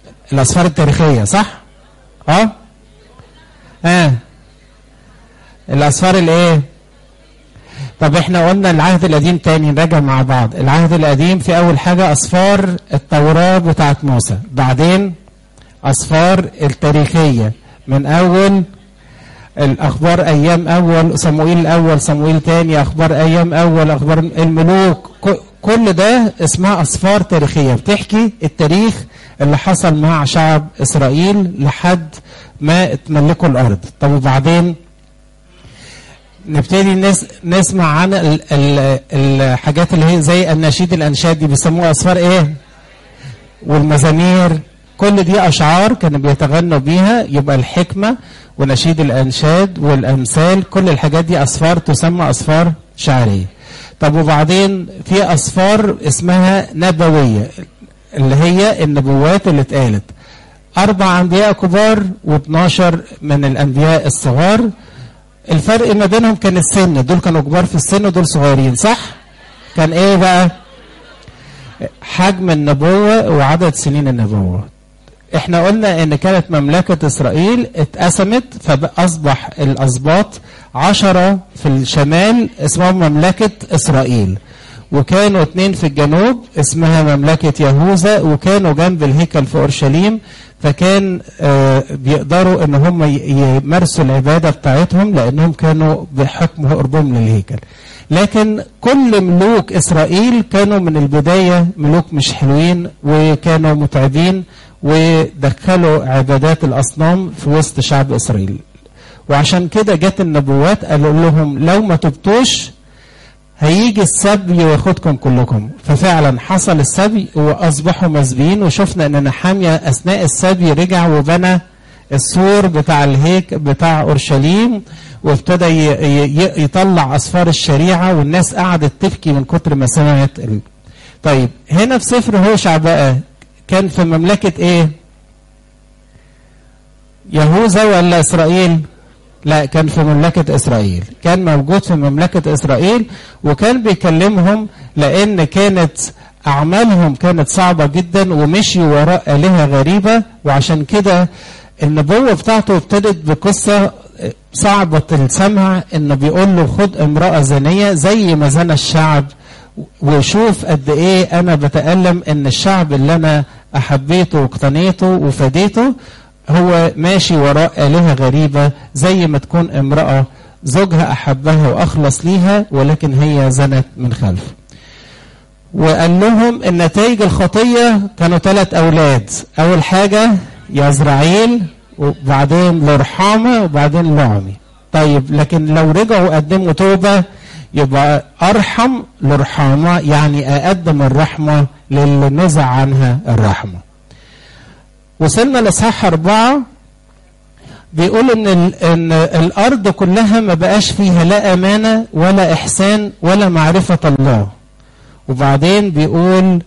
الاسفار التاريخيه صح اه اه الاسفار الايه طب احنا قلنا العهد القديم تاني نراجع مع بعض العهد القديم في اول حاجه اسفار التوراه بتاعت موسى بعدين اسفار التاريخيه من اول الاخبار ايام اول صموئيل الاول صموئيل تاني اخبار ايام اول اخبار الملوك كل ده اسمها اسفار تاريخيه بتحكي التاريخ اللي حصل مع شعب اسرائيل لحد ما اتملكوا الارض طب وبعدين نبتدي نس نسمع عن ال ال الحاجات اللي هي زي النشيد الانشاد دي بيسموها اسفار ايه والمزامير كل دي اشعار كانوا بيتغنوا بيها يبقى الحكمه ونشيد الانشاد والامثال كل الحاجات دي اسفار تسمى اسفار شعريه طب وبعدين في اسفار اسمها نبويه اللي هي النبوات اللي اتقالت اربع انبياء كبار و12 من الانبياء الصغار الفرق ما بينهم كان السن دول كانوا كبار في السن ودول صغيرين صح كان ايه بقى حجم النبوة وعدد سنين النبوة احنا قلنا ان كانت مملكة اسرائيل اتقسمت فاصبح الاسباط عشرة في الشمال اسمهم مملكة اسرائيل وكانوا اتنين في الجنوب اسمها مملكة يهوذا وكانوا جنب الهيكل في اورشليم فكان آه بيقدروا ان هم يمارسوا العباده بتاعتهم لانهم كانوا بحكم قربهم للهيكل. لكن كل ملوك اسرائيل كانوا من البدايه ملوك مش حلوين وكانوا متعبين ودخلوا عبادات الاصنام في وسط شعب اسرائيل. وعشان كده جت النبوات قالوا لهم لو ما تبتوش هيجي السبي وياخدكم كلكم ففعلا حصل السبي واصبحوا مسبيين وشفنا ان نحامية اثناء السبي رجع وبنى السور بتاع الهيك بتاع اورشليم وابتدى يطلع اسفار الشريعه والناس قعدت تبكي من كتر ما سمعت طيب هنا في سفر هوشع بقى كان في مملكه ايه؟ يهوذا ولا اسرائيل؟ لا كان في مملكة إسرائيل كان موجود في مملكة إسرائيل وكان بيكلمهم لأن كانت أعمالهم كانت صعبة جدا ومشي وراء آلهة غريبة وعشان كده النبوة بتاعته ابتدت بقصة صعبة السمع إنه بيقول له خد امرأة زانية زي ما زنى الشعب وشوف قد إيه أنا بتألم إن الشعب اللي أنا أحبيته واقتنيته وفديته هو ماشي وراء آلهة غريبة زي ما تكون امرأة زوجها أحبها وأخلص ليها ولكن هي زنت من خلف وقال لهم ان نتائج الخطية كانوا ثلاث أولاد أول حاجة يزرعيل وبعدين لرحامة وبعدين لعمي طيب لكن لو رجعوا قدموا توبة يبقى أرحم لرحامة يعني أقدم الرحمة للي نزع عنها الرحمة وصلنا لإصحاح أربعة بيقول إن إن الأرض كلها ما بقاش فيها لا أمانة ولا إحسان ولا معرفة الله. وبعدين بيقول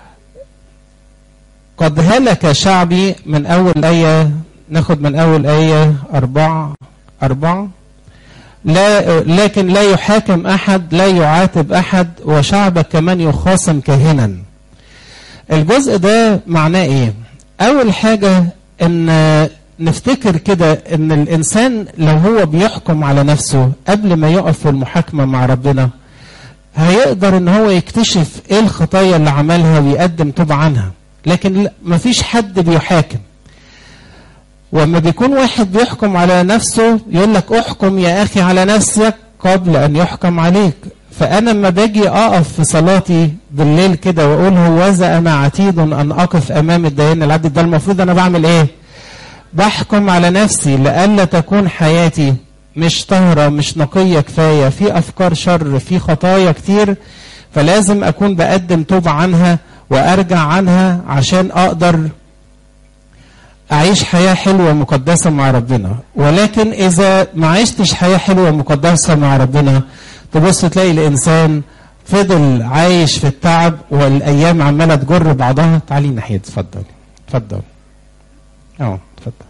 قد هلك شعبي من أول آية ناخد من أول آية أربعة أربعة لا لكن لا يحاكم أحد لا يعاتب أحد وشعبك كمان يخاصم كاهنا. الجزء ده معناه إيه؟ أول حاجة إن نفتكر كده إن الإنسان لو هو بيحكم على نفسه قبل ما يقف في المحاكمة مع ربنا هيقدر إن هو يكتشف إيه الخطايا اللي عملها ويقدم توبة عنها لكن مفيش حد بيحاكم وما بيكون واحد بيحكم على نفسه يقول لك احكم يا أخي على نفسك قبل أن يحكم عليك فأنا لما باجي أقف في صلاتي بالليل كده وأقول هوذا أنا عتيد أن أقف أمام الديان العدل ده المفروض أنا بعمل إيه؟ بحكم على نفسي لئلا تكون حياتي مش طاهرة مش نقية كفاية في أفكار شر في خطايا كتير فلازم أكون بقدم توبة عنها وأرجع عنها عشان أقدر أعيش حياة حلوة مقدسة مع ربنا ولكن إذا ما عشتش حياة حلوة مقدسة مع ربنا تبص تلاقي الانسان فضل عايش في التعب والايام عماله تجر بعضها تعالي ناحيه اتفضل اتفضل اه اتفضل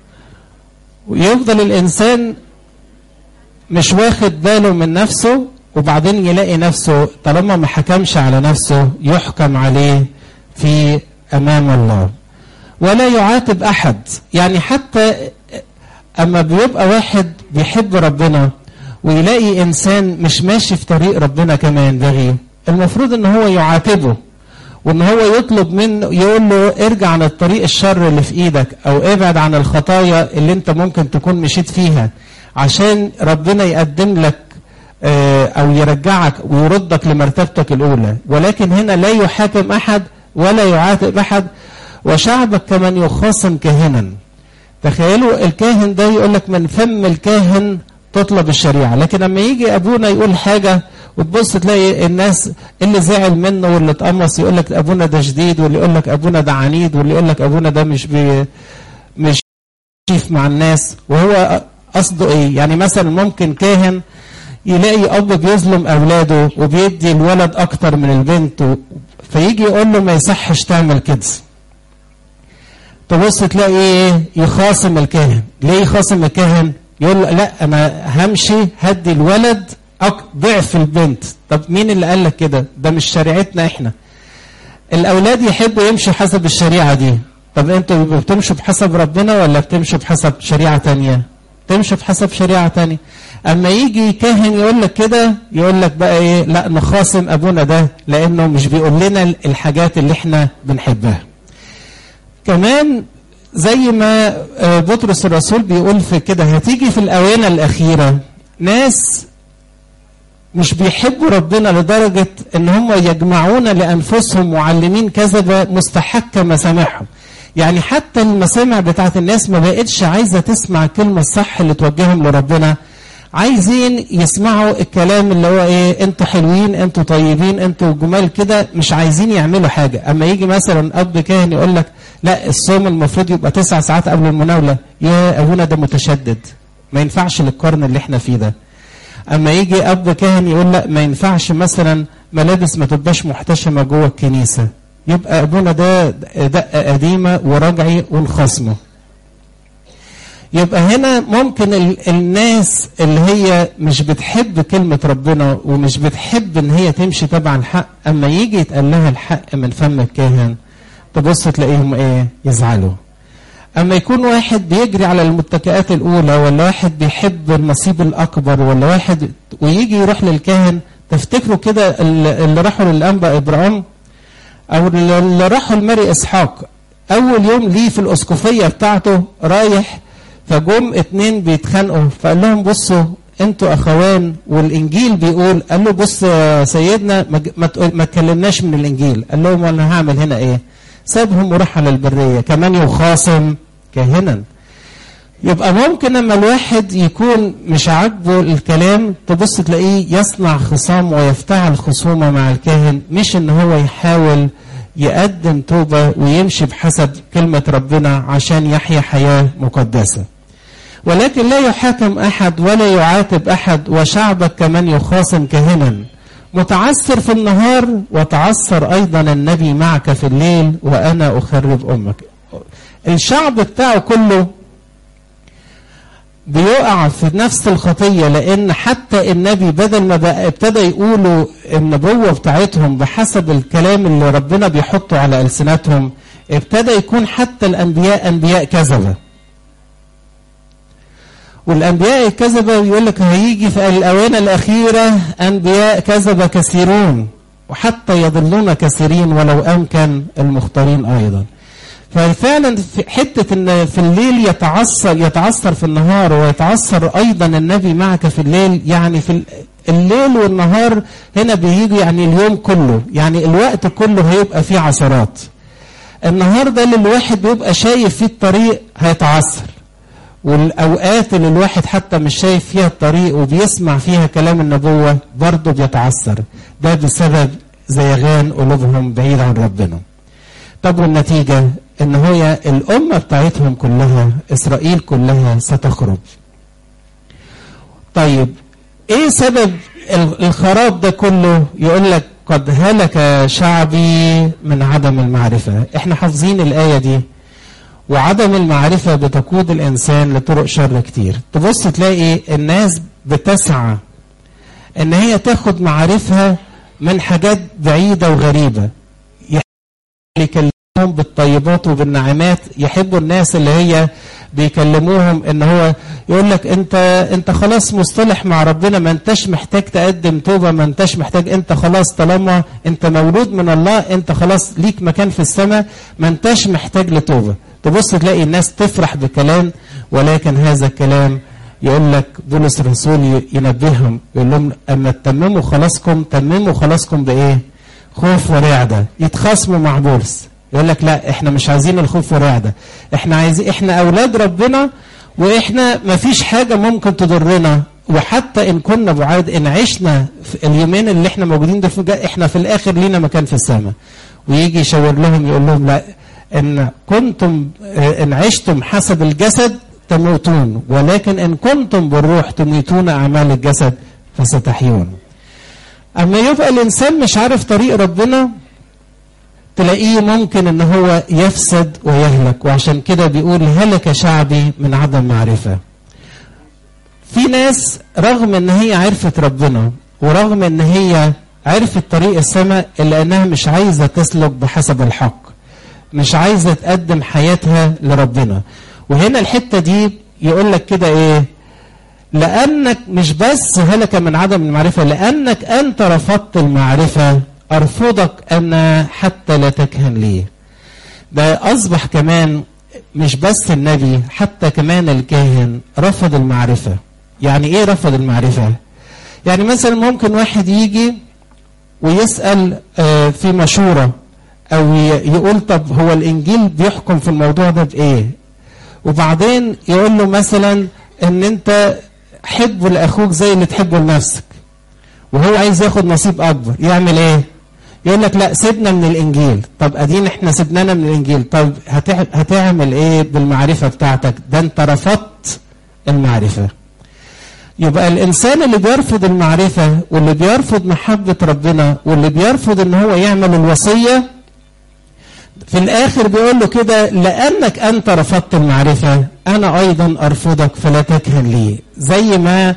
ويفضل الانسان مش واخد باله من نفسه وبعدين يلاقي نفسه طالما ما حكمش على نفسه يحكم عليه في امام الله ولا يعاتب احد يعني حتى اما بيبقى واحد بيحب ربنا ويلاقي انسان مش ماشي في طريق ربنا كما ينبغي المفروض ان هو يعاتبه وان هو يطلب منه يقول له ارجع عن الطريق الشر اللي في ايدك او ابعد عن الخطايا اللي انت ممكن تكون مشيت فيها عشان ربنا يقدم لك او يرجعك ويردك لمرتبتك الاولى ولكن هنا لا يحاكم احد ولا يعاتب احد وشعبك كمن يخاصم كاهنا تخيلوا الكاهن ده يقول لك من فم الكاهن تطلب الشريعه لكن لما يجي ابونا يقول حاجه وتبص تلاقي الناس اللي زعل منه واللي اتقمص يقول لك ابونا ده شديد واللي يقول لك ابونا ده عنيد واللي يقول لك ابونا ده مش بي مش شيف مع الناس وهو قصده ايه يعني مثلا ممكن كاهن يلاقي اب بيظلم اولاده وبيدي الولد اكتر من البنت فيجي يقول له ما يصحش تعمل كده تبص تلاقي ايه يخاصم الكاهن ليه يخاصم الكاهن يقول له لا انا همشي هدي الولد ضعف البنت طب مين اللي قال لك كده ده مش شريعتنا احنا الاولاد يحبوا يمشوا حسب الشريعه دي طب انتوا بتمشوا بحسب ربنا ولا بتمشوا بحسب شريعه تانية تمشوا بحسب شريعه تانية اما يجي كاهن يقول لك كده يقول لك بقى ايه لا نخاصم ابونا ده لانه مش بيقول لنا الحاجات اللي احنا بنحبها كمان زي ما بطرس الرسول بيقول في كده هتيجي في الاونه الاخيره ناس مش بيحبوا ربنا لدرجة ان هم يجمعون لانفسهم معلمين كذبة مستحكة مسامعهم يعني حتى المسامع بتاعت الناس ما بقتش عايزة تسمع الكلمة الصح اللي توجههم لربنا عايزين يسمعوا الكلام اللي هو ايه انتوا حلوين انتوا طيبين انتوا جمال كده مش عايزين يعملوا حاجة اما يجي مثلا اب كاهن يقول لك لا الصوم المفروض يبقى تسع ساعات قبل المناولة يا ابونا ده متشدد ما ينفعش للقرن اللي احنا فيه ده اما يجي اب كاهن يقول لا ما ينفعش مثلا ملابس ما تبقاش محتشمه جوه الكنيسه يبقى ابونا ده دقه قديمه ورجعي ونخصمه يبقى هنا ممكن ال الناس اللي هي مش بتحب كلمة ربنا ومش بتحب ان هي تمشي تبع الحق اما يجي يتقال لها الحق من فم الكاهن تبص تلاقيهم ايه يزعلوا اما يكون واحد بيجري على المتكئات الاولى ولا واحد بيحب النصيب الاكبر ولا واحد ويجي يروح للكاهن تفتكروا كده اللي راحوا للانبا ابراهيم او اللي راحوا لماري اسحاق اول يوم ليه في الاسقفيه بتاعته رايح فجم اتنين بيتخانقوا فقال لهم بصوا انتوا اخوان والانجيل بيقول قال له بص يا سيدنا ما ما تكلمناش من الانجيل قال لهم انا هعمل هنا ايه سابهم وراح على البريه كمان يخاصم كاهنا يبقى ممكن لما الواحد يكون مش عاجبه الكلام تبص تلاقيه يصنع خصام ويفتعل خصومه مع الكاهن مش ان هو يحاول يقدم توبه ويمشي بحسب كلمه ربنا عشان يحيا حياه مقدسه ولكن لا يحاكم احد ولا يعاتب احد وشعبك كمن يخاصم كاهنا متعسر في النهار وتعسر ايضا النبي معك في الليل وانا اخرب امك الشعب بتاعه كله بيقع في نفس الخطيه لان حتى النبي بدل ما بقى ابتدى يقولوا النبوه بتاعتهم بحسب الكلام اللي ربنا بيحطه على السنتهم ابتدى يكون حتى الانبياء انبياء كذبه والانبياء الكذبه يقول لك هيجي في الاونه الاخيره انبياء كذبه كثيرون وحتى يضلون كثيرين ولو امكن المختارين ايضا ففعلا في حته ان في الليل يتعثر يتعثر في النهار ويتعثر ايضا النبي معك في الليل يعني في الليل والنهار هنا بيجي يعني اليوم كله يعني الوقت كله هيبقى فيه عثرات النهار ده اللي الواحد بيبقى شايف فيه الطريق هيتعثر والاوقات اللي الواحد حتى مش شايف فيها الطريق وبيسمع فيها كلام النبوه برضه بيتعثر ده بسبب زيغان قلوبهم بعيد عن ربنا طب والنتيجه ان هي الامه بتاعتهم كلها اسرائيل كلها ستخرج طيب ايه سبب الخراب ده كله يقول لك قد هلك شعبي من عدم المعرفه احنا حافظين الايه دي وعدم المعرفة بتقود الإنسان لطرق شر كتير تبص تلاقي الناس بتسعى ان هي تاخد معارفها من حاجات بعيدة وغريبة يكلمهم بالطيبات وبالنعمات يحبوا الناس اللي هي بيكلموهم ان هو يقول لك انت انت خلاص مصطلح مع ربنا ما انتش محتاج تقدم توبه ما انتش محتاج انت خلاص طالما انت مولود من الله انت خلاص ليك مكان في السماء ما انتش محتاج لتوبه تبص تلاقي الناس تفرح بكلام ولكن هذا الكلام يقول لك بولس الرسول ينبههم يقول لهم اما تتمموا خلاصكم تمموا خلاصكم بايه؟ خوف ورعده يتخاصموا مع بولس يقول لك لا احنا مش عايزين الخوف والرعده احنا عايزين احنا اولاد ربنا واحنا ما فيش حاجه ممكن تضرنا وحتى ان كنا بعاد ان عشنا في اليومين اللي احنا موجودين دول احنا في الاخر لينا مكان في السماء ويجي يشاور لهم يقول لهم لا ان كنتم ان عشتم حسب الجسد تموتون ولكن ان كنتم بالروح تميتون اعمال الجسد فستحيون اما يبقى الانسان مش عارف طريق ربنا تلاقيه ممكن ان هو يفسد ويهلك وعشان كده بيقول هلك شعبي من عدم معرفة في ناس رغم ان هي عرفت ربنا ورغم ان هي عرفت طريق السماء الا انها مش عايزة تسلك بحسب الحق مش عايزة تقدم حياتها لربنا وهنا الحتة دي يقول لك كده ايه لانك مش بس هلك من عدم المعرفة لانك انت رفضت المعرفة أرفضك أنا حتى لا تكهن لي ده أصبح كمان مش بس النبي حتى كمان الكاهن رفض المعرفة يعني إيه رفض المعرفة يعني مثلا ممكن واحد يجي ويسأل في مشورة أو يقول طب هو الإنجيل بيحكم في الموضوع ده بإيه وبعدين يقول له مثلا إن أنت حبه لأخوك زي اللي تحبه لنفسك وهو عايز ياخد نصيب أكبر يعمل إيه يقول لك لا سيبنا من الانجيل طب ادينا احنا سيبنانا من الانجيل طب هتعمل ايه بالمعرفه بتاعتك ده انت رفضت المعرفه يبقى الانسان اللي بيرفض المعرفه واللي بيرفض محبه ربنا واللي بيرفض ان هو يعمل الوصيه في الاخر بيقول له كده لانك انت رفضت المعرفه انا ايضا ارفضك فلا تكهن لي زي ما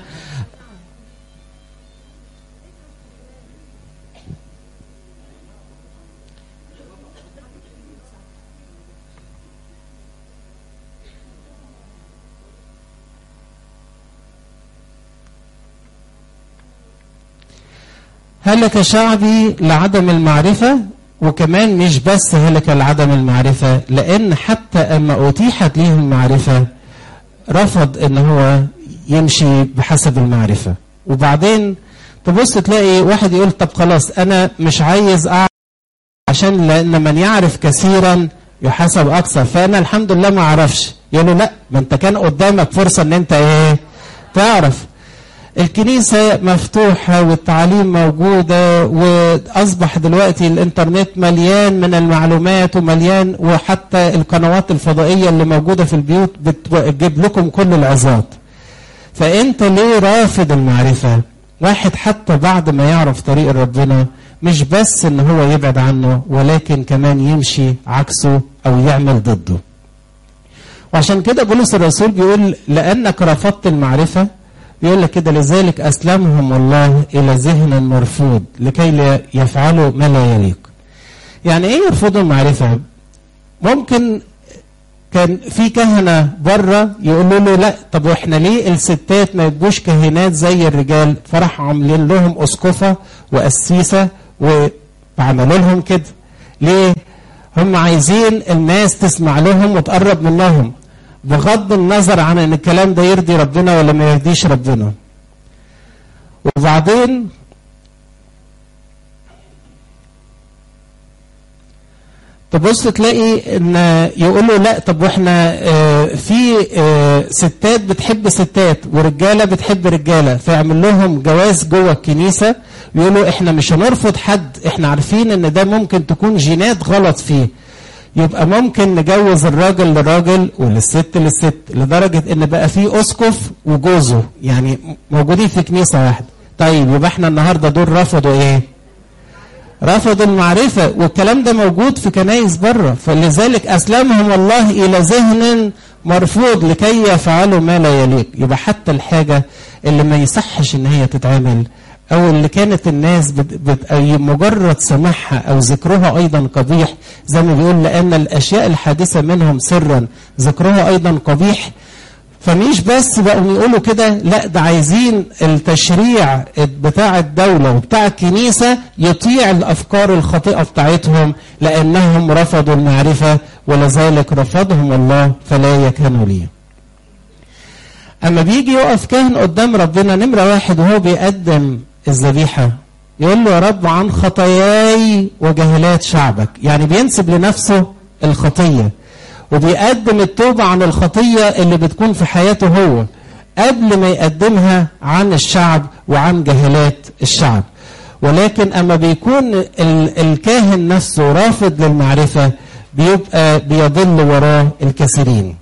هلك شعبي لعدم المعرفة وكمان مش بس هلك لعدم المعرفة لأن حتى أما أتيحت ليه المعرفة رفض أن هو يمشي بحسب المعرفة وبعدين تبص تلاقي واحد يقول طب خلاص أنا مش عايز أعرف عشان لأن من يعرف كثيرا يحاسب أكثر فأنا الحمد لله ما أعرفش يقول له لا ما أنت كان قدامك فرصة أن أنت إيه تعرف الكنيسة مفتوحة والتعليم موجودة وأصبح دلوقتي الإنترنت مليان من المعلومات ومليان وحتى القنوات الفضائية اللي موجودة في البيوت بتجيب لكم كل العظات فأنت ليه رافض المعرفة واحد حتى بعد ما يعرف طريق ربنا مش بس ان هو يبعد عنه ولكن كمان يمشي عكسه او يعمل ضده وعشان كده بولس الرسول بيقول لانك رفضت المعرفه يقول لك كده لذلك أسلمهم الله إلى ذهن مرفوض لكي لا يفعلوا ما لا يليق يعني إيه يرفضوا المعرفة ممكن كان في كهنة بره يقولوا له لا طب واحنا ليه الستات ما يبقوش كهنات زي الرجال فراح عاملين لهم أسقفة وقسيسة وعملوا لهم كده ليه هم عايزين الناس تسمع لهم وتقرب منهم بغض النظر عن ان الكلام ده يرضي ربنا ولا ما يرضيش ربنا وبعدين تبص تلاقي ان يقولوا لا طب واحنا اه في اه ستات بتحب ستات ورجاله بتحب رجاله فيعمل لهم جواز جوه الكنيسه يقولوا احنا مش هنرفض حد احنا عارفين ان ده ممكن تكون جينات غلط فيه يبقى ممكن نجوز الراجل للراجل وللست للست لدرجة ان بقى في اسقف وجوزه يعني موجودين في كنيسة واحدة طيب يبقى احنا النهاردة دول رفضوا ايه رفضوا المعرفة والكلام ده موجود في كنايس بره فلذلك أسلمهم الله إلى ذهن مرفوض لكي يفعلوا ما لا يليق يبقى حتى الحاجة اللي ما يصحش ان هي تتعمل او اللي كانت الناس بت بت أي مجرد سماعها او ذكرها ايضا قبيح زي ما بيقول لان الاشياء الحادثه منهم سرا ذكرها ايضا قبيح فمش بس بقوا يقولوا كده لا ده عايزين التشريع بتاع الدولة وبتاع الكنيسة يطيع الأفكار الخاطئة بتاعتهم لأنهم رفضوا المعرفة ولذلك رفضهم الله فلا يكانوا ليه أما بيجي يقف كاهن قدام ربنا نمرة واحد وهو بيقدم الذبيحة يقول له يا رب عن خطاياي وجهلات شعبك يعني بينسب لنفسه الخطية وبيقدم التوبة عن الخطية اللي بتكون في حياته هو قبل ما يقدمها عن الشعب وعن جهلات الشعب ولكن أما بيكون الكاهن نفسه رافض للمعرفة بيبقى بيضل وراه الكثيرين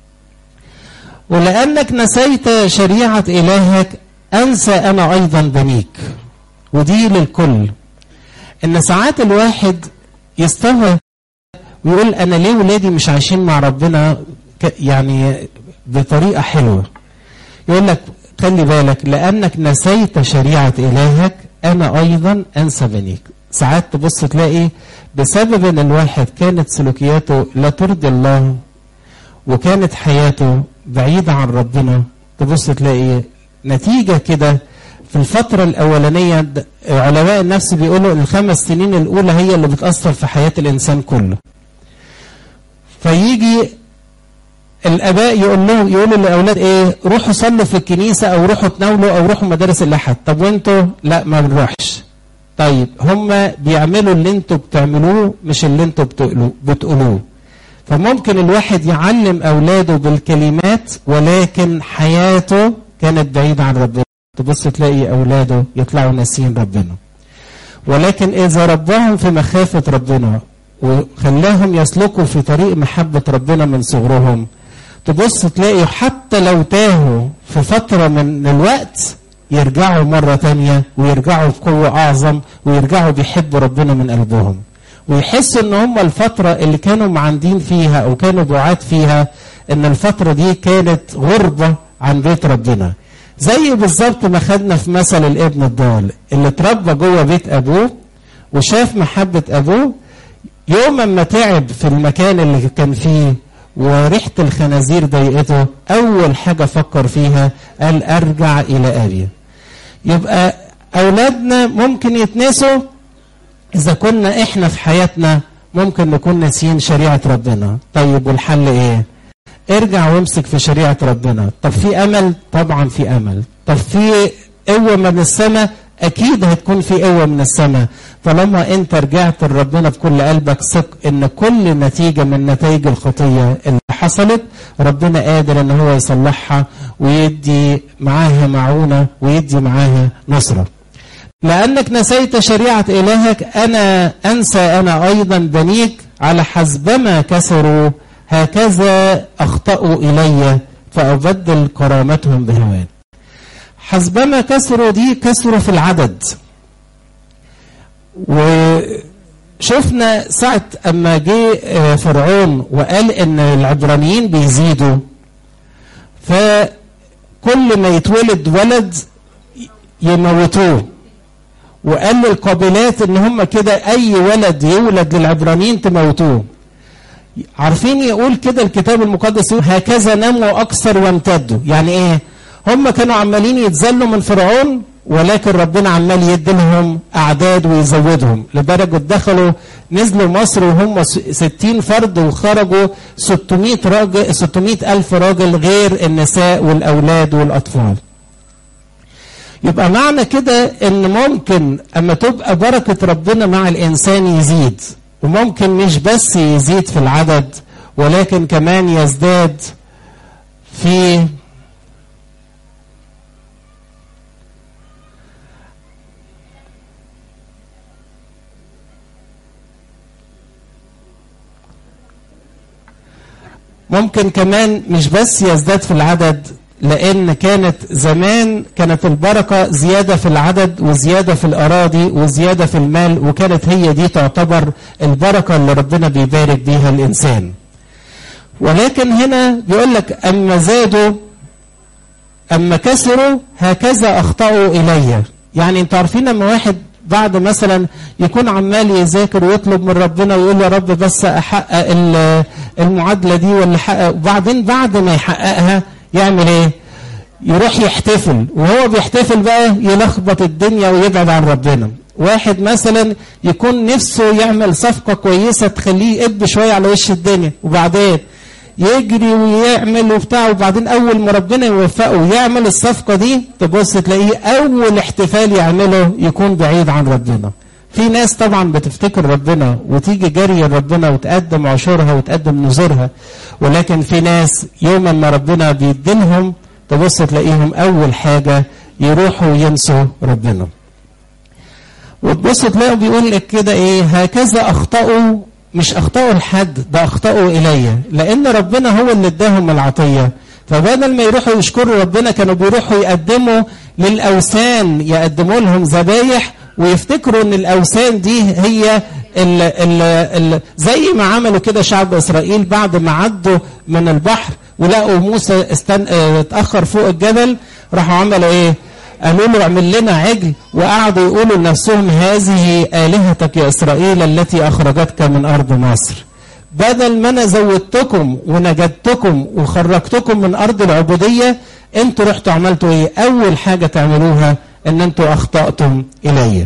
ولأنك نسيت شريعة إلهك أنسى أنا أيضا بنيك ودي للكل إن ساعات الواحد يستوى ويقول أنا ليه ولادي مش عايشين مع ربنا يعني بطريقة حلوة يقول لك خلي بالك لأنك نسيت شريعة إلهك أنا أيضا أنسى بنيك ساعات تبص تلاقي بسبب ان الواحد كانت سلوكياته لا ترضي الله وكانت حياته بعيدة عن ربنا تبص تلاقي نتيجة كده في الفترة الأولانية علماء النفس بيقولوا الخمس سنين الأولى هي اللي بتأثر في حياة الإنسان كله فيجي الآباء يقول لهم يقولوا للأولاد إيه روحوا صلوا في الكنيسة أو روحوا تناولوا أو روحوا مدارس الأحد طب وأنتوا لا ما بنروحش طيب هم بيعملوا اللي انتوا بتعملوه مش اللي انتوا بتقولوه فممكن الواحد يعلم اولاده بالكلمات ولكن حياته كانت بعيدة عن ربنا تبص تلاقي اولاده يطلعوا ناسيين ربنا ولكن اذا رباهم في مخافة ربنا وخلاهم يسلكوا في طريق محبة ربنا من صغرهم تبص تلاقي حتى لو تاهوا في فترة من الوقت يرجعوا مرة تانية ويرجعوا بقوة أعظم ويرجعوا بيحبوا ربنا من قلبهم ويحسوا ان هم الفترة اللي كانوا معاندين فيها او كانوا بعاد فيها ان الفترة دي كانت غربة عن بيت ربنا زي بالظبط ما خدنا في مثل الابن الضال اللي اتربى جوه بيت ابوه وشاف محبة ابوه يوم ما تعب في المكان اللي كان فيه وريحة الخنازير ضايقته أول حاجة فكر فيها قال أرجع إلى أبي يبقى أولادنا ممكن يتنسوا إذا كنا إحنا في حياتنا ممكن نكون ناسيين شريعة ربنا طيب والحل إيه ارجع وامسك في شريعة ربنا طب في أمل طبعا في أمل طب في قوة من السماء أكيد هتكون في قوة من السماء طالما أنت رجعت لربنا بكل قلبك ثق إن كل نتيجة من نتائج الخطية اللي حصلت ربنا قادر إن هو يصلحها ويدي معاها معونة ويدي معاها نصرة لأنك نسيت شريعة إلهك أنا أنسى أنا أيضا بنيك على حسبما كسروا هكذا أخطأوا إلي فأبدل كرامتهم بهوان حسبما كسروا دي كسروا في العدد وشفنا ساعة أما جه فرعون وقال إن العبرانيين بيزيدوا فكل ما يتولد ولد يموتوه وقال للقابلات ان هم كده اي ولد يولد للعبرانيين تموتوه عارفين يقول كده الكتاب المقدس يقول هكذا نموا اكثر وامتدوا يعني ايه هم كانوا عمالين يتذلوا من فرعون ولكن ربنا عمال يديلهم اعداد ويزودهم لدرجه دخلوا نزلوا مصر وهم 60 فرد وخرجوا 600 راجل 600 الف راجل غير النساء والاولاد والاطفال يبقى معنى كده ان ممكن اما تبقى بركه ربنا مع الانسان يزيد وممكن مش بس يزيد في العدد ولكن كمان يزداد في ممكن كمان مش بس يزداد في العدد لأن كانت زمان كانت البركة زيادة في العدد وزيادة في الأراضي وزيادة في المال وكانت هي دي تعتبر البركة اللي ربنا بيبارك بيها الإنسان ولكن هنا بيقول لك أما زادوا أما كسروا هكذا أخطأوا إلي يعني انتوا عارفين لما واحد بعد مثلا يكون عمال يذاكر ويطلب من ربنا ويقول يا رب بس احقق المعادله دي ولا احقق وبعدين بعد ما يحققها يعمل ايه؟ يروح يحتفل وهو بيحتفل بقى يلخبط الدنيا ويبعد عن ربنا واحد مثلا يكون نفسه يعمل صفقه كويسه تخليه يقب شويه على وش الدنيا وبعدين يجري ويعمل وبتاع وبعدين اول ما ربنا يوفقه يعمل الصفقه دي تبص تلاقيه اول احتفال يعمله يكون بعيد عن ربنا في ناس طبعا بتفتكر ربنا وتيجي جري ربنا وتقدم عشورها وتقدم نذورها ولكن في ناس يوم ما ربنا بيديلهم تبص تلاقيهم اول حاجه يروحوا ينسوا ربنا وتبص تلاقوا بيقول لك كده ايه هكذا اخطأوا مش اخطأوا لحد ده اخطأوا الي لان ربنا هو اللي اداهم العطيه فبدل ما يروحوا يشكروا ربنا كانوا بيروحوا يقدموا للاوثان يقدموا لهم ذبايح ويفتكروا ان الاوثان دي هي ال ال ال زي ما عملوا كده شعب اسرائيل بعد ما عدوا من البحر ولقوا موسى استن... اتاخر فوق الجبل راحوا عملوا ايه؟ قالوا له اعمل لنا عجل وقعدوا يقولوا لنفسهم هذه الهتك يا اسرائيل التي اخرجتك من ارض مصر. بدل ما انا زودتكم ونجدتكم وخرجتكم من ارض العبوديه انتوا رحتوا عملتوا ايه؟ اول حاجه تعملوها ان انتوا اخطاتم الي.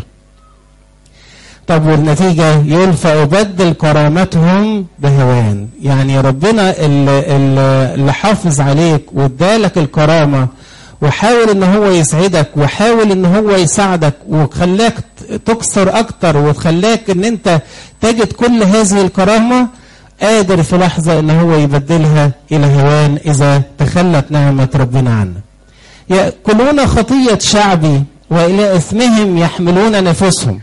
طب والنتيجة يقول فأبدل كرامتهم بهوان يعني ربنا اللي, اللي حافظ عليك وادالك الكرامة وحاول ان هو يسعدك وحاول ان هو يساعدك وخلاك تكسر اكتر وخلاك ان انت تجد كل هذه الكرامة قادر في لحظة ان هو يبدلها الى هوان اذا تخلت نعمة ربنا عنه يأكلون خطية شعبي والى اثمهم يحملون نفوسهم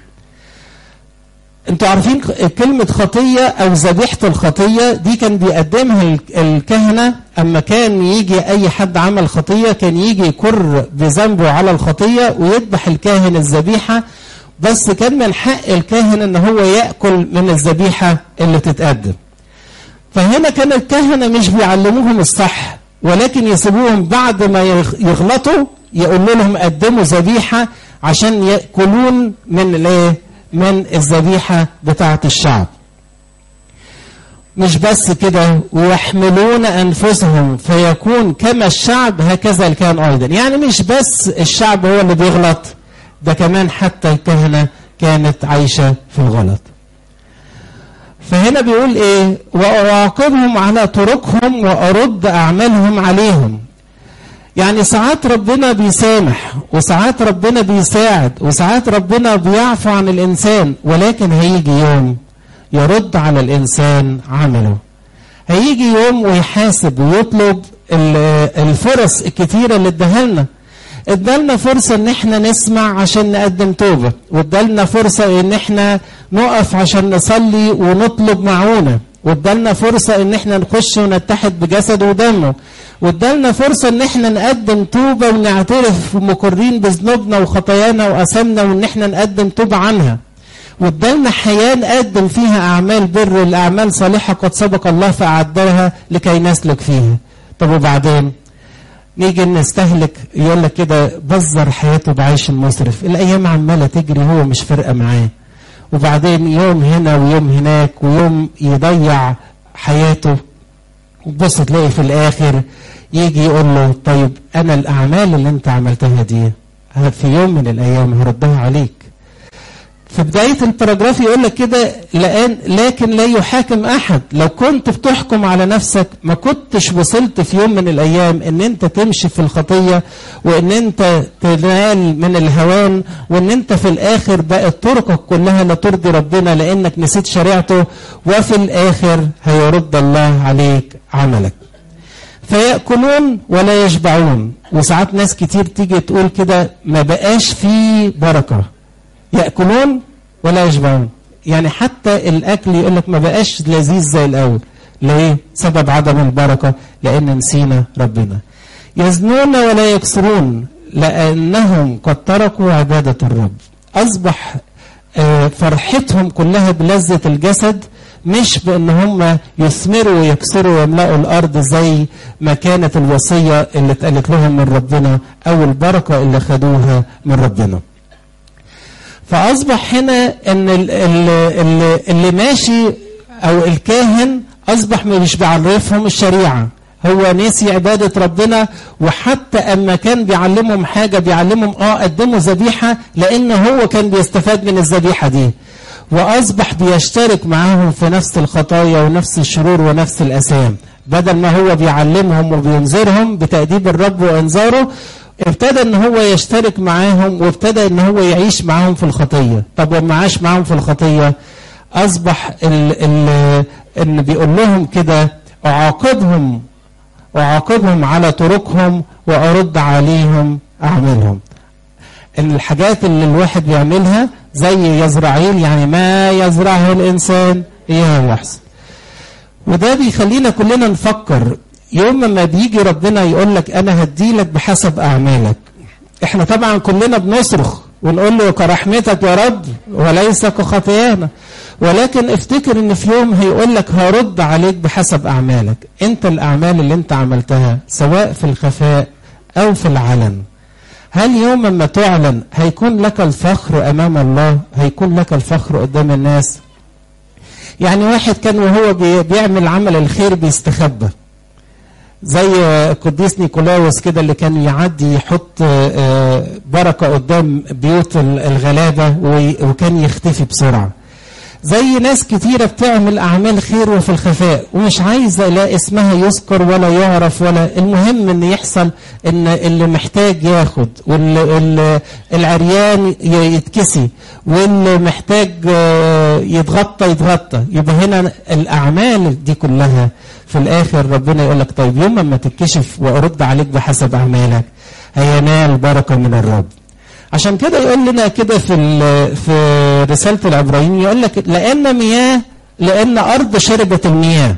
انتوا عارفين كلمة خطية أو ذبيحة الخطية دي كان بيقدمها الكهنة أما كان يجي أي حد عمل خطية كان يجي يكر بذنبه على الخطية ويذبح الكاهن الذبيحة بس كان من حق الكاهن ان هو ياكل من الذبيحه اللي تتقدم فهنا كان الكهنه مش بيعلموهم الصح ولكن يسيبوهم بعد ما يغلطوا يقولوا لهم قدموا ذبيحه عشان ياكلون من الايه من الذبيحه بتاعه الشعب مش بس كده ويحملون انفسهم فيكون كما الشعب هكذا كان ايضا يعني مش بس الشعب هو اللي بيغلط ده كمان حتى الكهنه كانت عايشه في الغلط فهنا بيقول ايه واعاقبهم على طرقهم وارد اعمالهم عليهم يعني ساعات ربنا بيسامح وساعات ربنا بيساعد وساعات ربنا بيعفو عن الانسان ولكن هيجي يوم يرد على الانسان عمله هيجي يوم ويحاسب ويطلب الفرص الكتيره اللي اداها لنا ادالنا فرصه ان احنا نسمع عشان نقدم توبه وادالنا فرصه ان احنا نقف عشان نصلي ونطلب معونه وادالنا فرصه ان احنا نخش ونتحد بجسده ودمه وادالنا فرصه ان احنا نقدم توبه ونعترف مقرين بذنوبنا وخطايانا واثامنا وان احنا نقدم توبه عنها وادالنا حياه نقدم فيها اعمال بر الاعمال صالحه قد سبق الله فاعدها لكي نسلك فيها طب وبعدين نيجي نستهلك يقول لك كده بزر حياته بعيش المسرف الايام عماله تجري هو مش فارقه معاه وبعدين يوم هنا ويوم هناك ويوم يضيع حياته وتبص تلاقي في الاخر يجي يقول له طيب انا الاعمال اللي انت عملتها دي في يوم من الايام هردها عليك في بداية الباراجراف يقول لك كده لأن لكن لا يحاكم أحد لو كنت بتحكم على نفسك ما كنتش وصلت في يوم من الأيام إن أنت تمشي في الخطية وإن أنت تنال من الهوان وإن أنت في الآخر بقت طرقك كلها لا ترضي ربنا لأنك نسيت شريعته وفي الآخر هيرد الله عليك عملك فيأكلون ولا يشبعون وساعات ناس كتير تيجي تقول كده ما بقاش فيه بركه ياكلون ولا يشبعون يعني حتى الاكل يقول لك ما بقاش لذيذ زي الاول ليه سبب عدم البركه لان نسينا ربنا يزنون ولا يكسرون لانهم قد تركوا عباده الرب اصبح فرحتهم كلها بلذه الجسد مش بان هم يثمروا ويكسروا ويملأوا الارض زي ما كانت الوصيه اللي اتقالت لهم من ربنا او البركه اللي خدوها من ربنا فأصبح هنا أن اللي, اللي ماشي أو الكاهن أصبح مش بيعرفهم الشريعة هو نسي عبادة ربنا وحتى أما كان بيعلمهم حاجة بيعلمهم آه قدموا ذبيحة لأن هو كان بيستفاد من الذبيحة دي وأصبح بيشترك معاهم في نفس الخطايا ونفس الشرور ونفس الأسام بدل ما هو بيعلمهم وبينذرهم بتأديب الرب وإنذاره ابتدى ان هو يشترك معاهم وابتدى ان هو يعيش معاهم في الخطيه طب لما عاش معاهم في الخطيه اصبح ال ال ان بيقول لهم كده اعاقبهم اعاقبهم على طرقهم وارد عليهم اعمالهم الحاجات اللي الواحد بيعملها زي يزرعيل يعني ما يزرعه الانسان اياه يحصل وده بيخلينا كلنا نفكر يوم ما بيجي ربنا يقول لك انا هديلك بحسب اعمالك احنا طبعا كلنا بنصرخ ونقول له كرحمتك يا رب وليس كخطايانا ولكن افتكر ان في يوم هيقول لك هرد عليك بحسب اعمالك انت الاعمال اللي انت عملتها سواء في الخفاء او في العلن هل يوم ما تعلن هيكون لك الفخر امام الله هيكون لك الفخر قدام الناس يعني واحد كان وهو بيعمل عمل الخير بيستخبى زي قديس نيكولاوس كده اللي كان يعدي يحط بركة قدام بيوت الغلابة وكان يختفي بسرعة زي ناس كتيرة بتعمل أعمال خير وفي الخفاء ومش عايزة لا اسمها يذكر ولا يعرف ولا المهم إن يحصل إن اللي محتاج ياخد والعريان يتكسي واللي محتاج يتغطى يتغطى يبقى هنا الأعمال دي كلها في الآخر ربنا يقول لك طيب يوم ما تتكشف وأرد عليك بحسب أعمالك هينال بركة من الرب عشان كده يقول لنا كده في في رساله العبرانيين يقول لك لان مياه لان ارض شربت المياه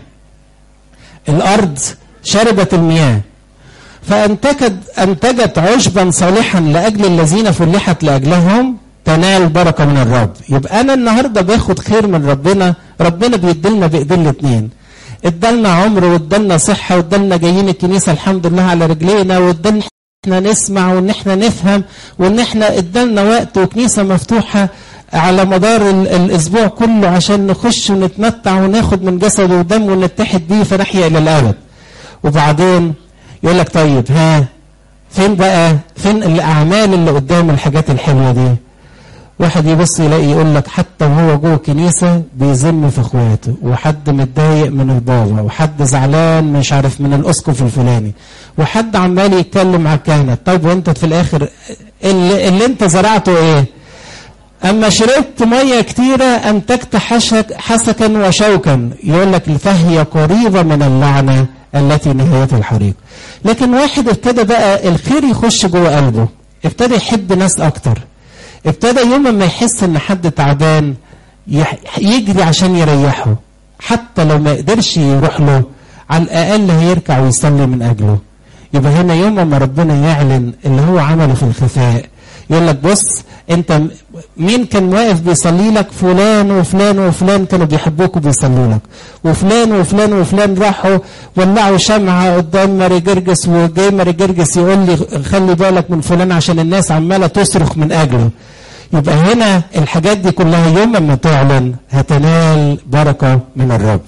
الارض شربت المياه فانتجت انتجت عشبا صالحا لاجل الذين فلحت لاجلهم تنال بركه من الرب يبقى انا النهارده باخد خير من ربنا ربنا بيدلنا بايدين الاثنين ادالنا عمر وادالنا صحه وادالنا جايين الكنيسه الحمد لله على رجلينا وادالنا احنا نسمع وان احنا نفهم وان احنا ادالنا وقت وكنيسه مفتوحه على مدار الاسبوع كله عشان نخش ونتمتع وناخد من جسده ودم ونتحد بيه فنحيا الى الابد. وبعدين يقول لك طيب ها فين بقى فين الاعمال اللي قدام الحاجات الحلوه دي؟ واحد يبص يلاقي يقول لك حتى وهو جوه الكنيسه بيذم في اخواته وحد متضايق من البابا وحد زعلان مش عارف من الاسقف الفلاني وحد عمال يتكلم على الكهنه طيب وانت في الاخر اللي, اللي انت زرعته ايه؟ اما شربت ميه كتيره انتجت حشك حسكا وشوكا يقول لك فهي قريبه من اللعنه التي نهايتها الحريق لكن واحد ابتدى بقى الخير يخش جوه قلبه ابتدى يحب ناس اكتر ابتدى يوم ما يحس ان حد تعبان يجري عشان يريحه حتى لو ما قدرش يروح له على الاقل هيركع ويصلي من اجله يبقى هنا يوم ما ربنا يعلن اللي هو عمله في الخفاء يقول لك بص انت مين كان واقف بيصلي لك فلان وفلان وفلان كانوا بيحبوك وبيصلوا لك وفلان وفلان وفلان راحوا ولعوا شمعة قدام ماري جرجس وجاي ماري جرجس يقول لي خلي بالك من فلان عشان الناس عمالة تصرخ من أجله يبقى هنا الحاجات دي كلها يوم ما تعلن هتنال بركة من الرب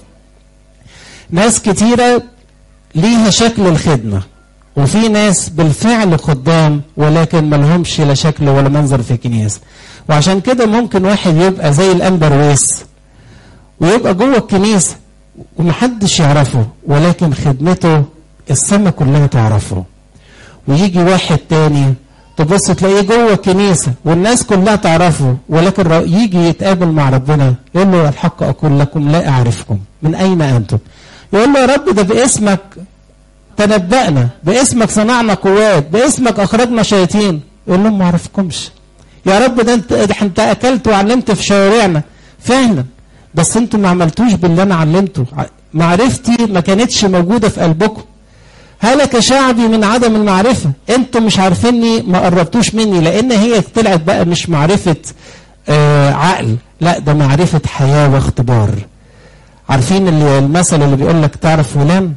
ناس كتيرة ليها شكل الخدمة وفي ناس بالفعل خدام ولكن ما لهمش لا شكل ولا منظر في الكنيسه وعشان كده ممكن واحد يبقى زي الانبر ويس ويبقى جوه الكنيسه ومحدش يعرفه ولكن خدمته السما كلها تعرفه ويجي واحد تاني تبص تلاقيه جوه الكنيسه والناس كلها تعرفه ولكن يجي يتقابل مع ربنا يقول له الحق اقول لكم لا اعرفكم من اين انتم يقول له يا رب ده باسمك تنبأنا باسمك صنعنا قوات باسمك أخرجنا شياطين يقول لهم ما أعرفكمش يا رب ده انت ده انت اكلت وعلمت في شوارعنا فعلا بس انتوا ما عملتوش باللي انا علمته معرفتي ما كانتش موجوده في قلبكم هلك شعبي من عدم المعرفه انتوا مش عارفيني ما قربتوش مني لان هي طلعت بقى مش معرفه آه عقل لا ده معرفه حياه واختبار عارفين اللي المثل اللي بيقول لك تعرف فلان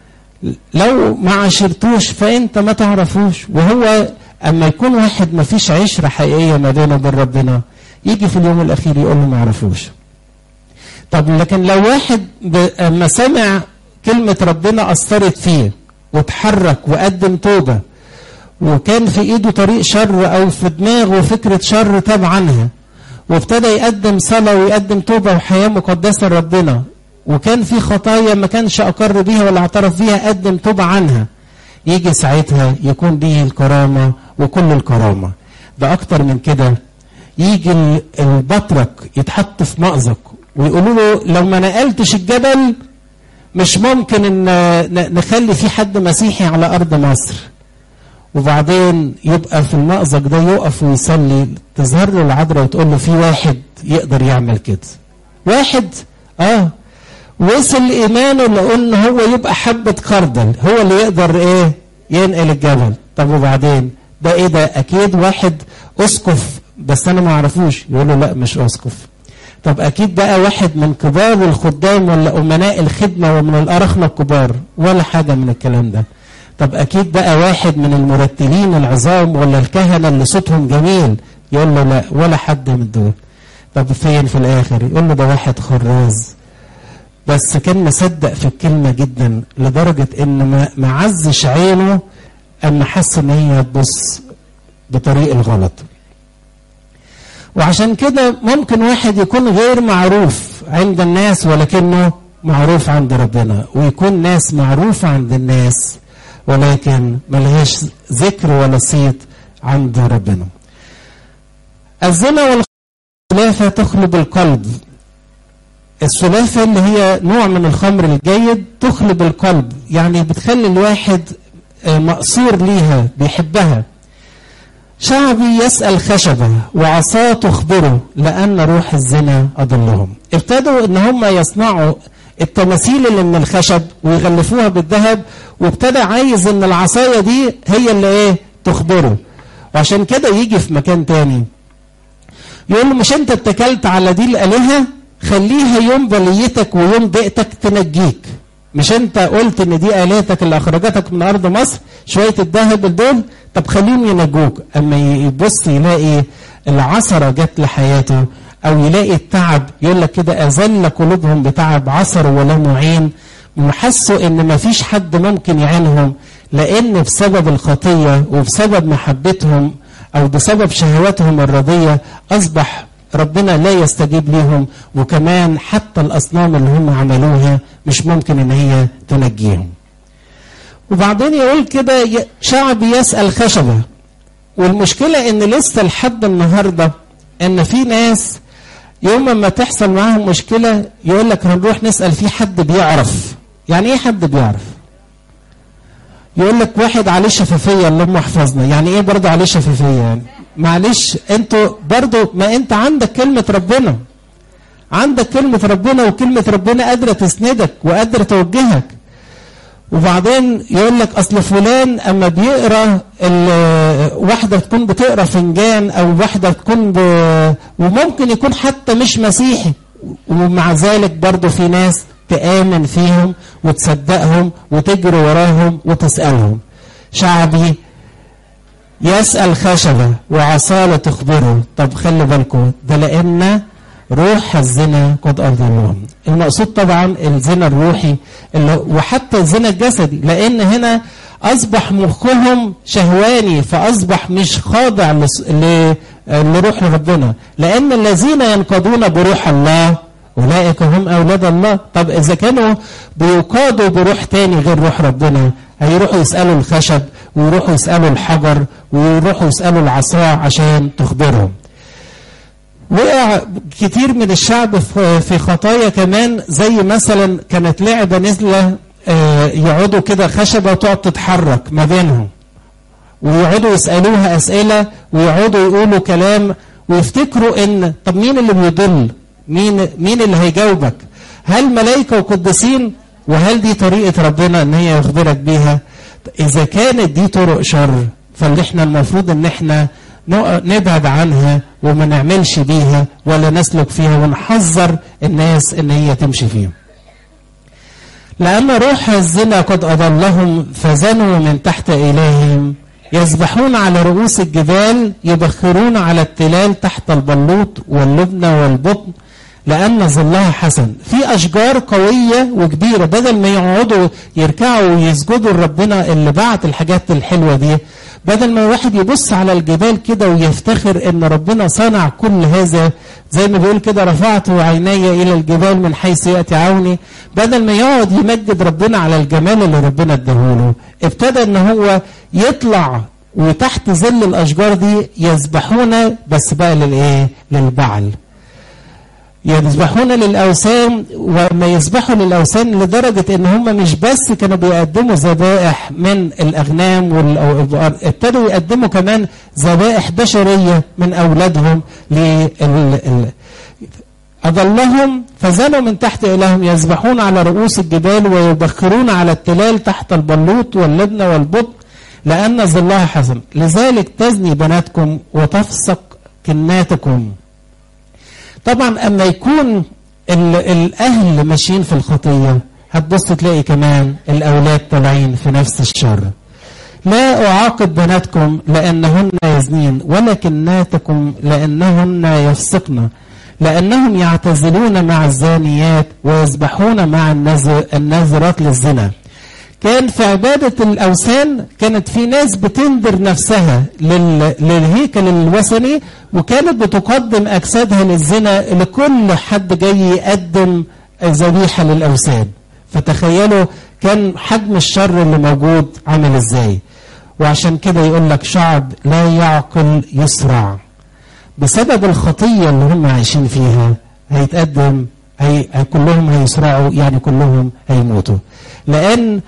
لو ما عاشرتوش فانت ما تعرفوش وهو اما يكون واحد ما فيش عشره حقيقيه ما بينه وبين ربنا يجي في اليوم الاخير يقول له ما اعرفوش طب لكن لو واحد اما سمع كلمة ربنا أثرت فيه وتحرك وقدم توبة وكان في إيده طريق شر أو في دماغه فكرة شر تاب عنها وابتدى يقدم صلاة ويقدم توبة وحياة مقدسة لربنا وكان في خطايا ما كانش أقر بيها ولا اعترف بيها قدم توبة عنها يجي ساعتها يكون ليه الكرامة وكل الكرامة ده أكتر من كده يجي البطرك يتحط في مأزق ويقولوا له لو ما نقلتش الجبل مش ممكن ان نخلي في حد مسيحي على ارض مصر وبعدين يبقى في المأزق ده يقف ويصلي تظهر له العذراء وتقول له في واحد يقدر يعمل كده واحد اه وصل ايمانه لان هو يبقى حبة خردل هو اللي يقدر ايه ينقل الجبل طب وبعدين ده ايه ده اكيد واحد اسقف بس انا ما اعرفوش يقول له لا مش اسقف طب اكيد بقى واحد من كبار الخدام ولا امناء الخدمه ومن الارخنه الكبار ولا حاجه من الكلام ده طب اكيد بقى واحد من المرتلين العظام ولا الكهنه اللي صوتهم جميل يقول له لا ولا حد من دول طب فين في الاخر يقول له ده واحد خراز بس كان مصدق في الكلمه جدا لدرجه ان ما عزش عينه اما حس ان هي تبص بطريق الغلط وعشان كده ممكن واحد يكون غير معروف عند الناس ولكنه معروف عند ربنا ويكون ناس معروفة عند الناس ولكن ملهاش ذكر ولا صيت عند ربنا الزنا والخلافة تخلب القلب السلافة اللي هي نوع من الخمر الجيد تخلب القلب يعني بتخلي الواحد مقصور ليها بيحبها شعبي يسأل خشبة وعصاه تخبره لأن روح الزنا أضلهم ابتدوا ان هم يصنعوا التماثيل اللي من الخشب ويغلفوها بالذهب وابتدى عايز ان العصاية دي هي اللي ايه تخبره وعشان كده يجي في مكان تاني يقول له مش انت اتكلت على دي الالهه خليها يوم بليتك ويوم ضيقتك تنجيك مش انت قلت ان دي الهتك اللي اخرجتك من ارض مصر شويه الذهب دول طب خليهم ينجوك اما يبص يلاقي العثره جت لحياته او يلاقي التعب يقول لك كده اذل قلوبهم بتعب عثر ولا معين وحسوا ان ما فيش حد ممكن يعينهم لان بسبب الخطيه وبسبب محبتهم او بسبب شهواتهم الرضيه اصبح ربنا لا يستجيب لهم وكمان حتى الاصنام اللي هم عملوها مش ممكن ان هي تنجيهم وبعدين يقول كده شعب يسال خشبه والمشكله ان لسه لحد النهارده ان في ناس يوم ما تحصل معاهم مشكله يقول لك هنروح نسال في حد بيعرف يعني ايه حد بيعرف يقول لك واحد عليه شفافيه اللهم احفظنا يعني ايه برضه عليه شفافيه يعني معلش انتوا برضه ما انت عندك كلمه ربنا عندك كلمه ربنا وكلمه ربنا قادره تسندك وقادره توجهك وبعدين يقول لك اصل فلان اما بيقرا واحده تكون بتقرا فنجان او واحده تكون ب... وممكن يكون حتى مش مسيحي ومع ذلك برضه في ناس تآمن فيهم وتصدقهم وتجري وراهم وتسألهم شعبي يسأل خشبة وعصالة تخبره طب خلي بالكم ده لأن روح الزنا قد أضلهم المقصود طبعا الزنا الروحي اللي وحتى الزنا الجسدي لأن هنا أصبح مخهم شهواني فأصبح مش خاضع لروح ربنا لأن الذين ينقضون بروح الله أولئك هم أولاد الله طب إذا كانوا بيقادوا بروح تاني غير روح ربنا هيروحوا يسألوا الخشب ويروحوا يسألوا الحجر ويروحوا يسألوا العصا عشان تخبرهم وقع كتير من الشعب في خطايا كمان زي مثلا كانت لعبة نزلة يقعدوا كده خشبة وتقعد تتحرك ما بينهم ويقعدوا يسألوها أسئلة ويقعدوا يقولوا كلام ويفتكروا إن طب مين اللي بيضل مين مين اللي هيجاوبك هل ملائكة وقدسين وهل دي طريقة ربنا ان هي يخبرك بيها اذا كانت دي طرق شر فاللي احنا المفروض ان احنا نبعد عنها وما نعملش بيها ولا نسلك فيها ونحذر الناس ان هي تمشي فيها لأن روح الزنا قد أضلهم فزنوا من تحت إلههم يسبحون على رؤوس الجبال يبخرون على التلال تحت البلوط واللبنة والبطن لأن ظلها حسن في أشجار قوية وكبيرة بدل ما يقعدوا يركعوا ويسجدوا لربنا اللي بعت الحاجات الحلوة دي بدل ما الواحد يبص على الجبال كده ويفتخر ان ربنا صنع كل هذا زي ما بيقول كده رفعت عيني الى الجبال من حيث ياتي عوني بدل ما يقعد يمجد ربنا على الجمال اللي ربنا اداهوله ابتدى ان هو يطلع وتحت ظل الاشجار دي يسبحون بس بقى للايه للبعل يذبحون للاوثان وما يذبحوا للاوثان لدرجه ان هم مش بس كانوا بيقدموا ذبائح من الاغنام والبقر ابتدوا يقدموا كمان ذبائح بشريه من اولادهم لل أضلهم فزالوا من تحت إلههم يذبحون على رؤوس الجبال ويبخرون على التلال تحت البلوط واللبنة والبط لأن ظلها حسن لذلك تزني بناتكم وتفسق كناتكم طبعا اما يكون الاهل ماشيين في الخطيه هتبص تلاقي كمان الاولاد طالعين في نفس الشر لا اعاقب بناتكم لانهن يزنين ولكناتكم لانهن يفسقن لانهم يعتزلون مع الزانيات ويسبحون مع الناذرات للزنا كان في عبادة الأوثان كانت في ناس بتندر نفسها للهيكل الوثني وكانت بتقدم أجسادها للزنا لكل حد جاي يقدم ذبيحة للأوثان فتخيلوا كان حجم الشر اللي موجود عامل ازاي وعشان كده يقول لك شعب لا يعقل يسرع بسبب الخطية اللي هم عايشين فيها هيتقدم هي كلهم هيسرعوا يعني كلهم هيموتوا لأن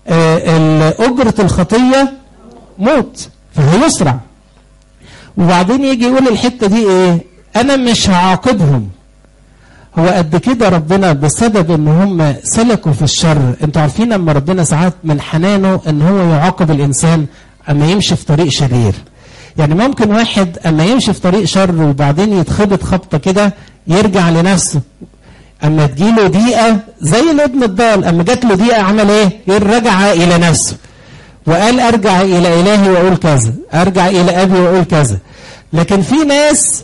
أجرة الخطية موت فهيسرع وبعدين يجي يقول الحتة دي ايه انا مش هعاقبهم هو قد كده ربنا بسبب ان هم سلكوا في الشر انتوا عارفين لما ربنا ساعات من حنانه ان هو يعاقب الانسان اما يمشي في طريق شرير يعني ممكن واحد اما يمشي في طريق شر وبعدين يتخبط خبطه كده يرجع لنفسه اما تجيله دقيقه زي الابن الضال اما جات له دقيقه عمل ايه رجع الى نفسه وقال ارجع الى الهي واقول كذا ارجع الى ابي واقول كذا لكن في ناس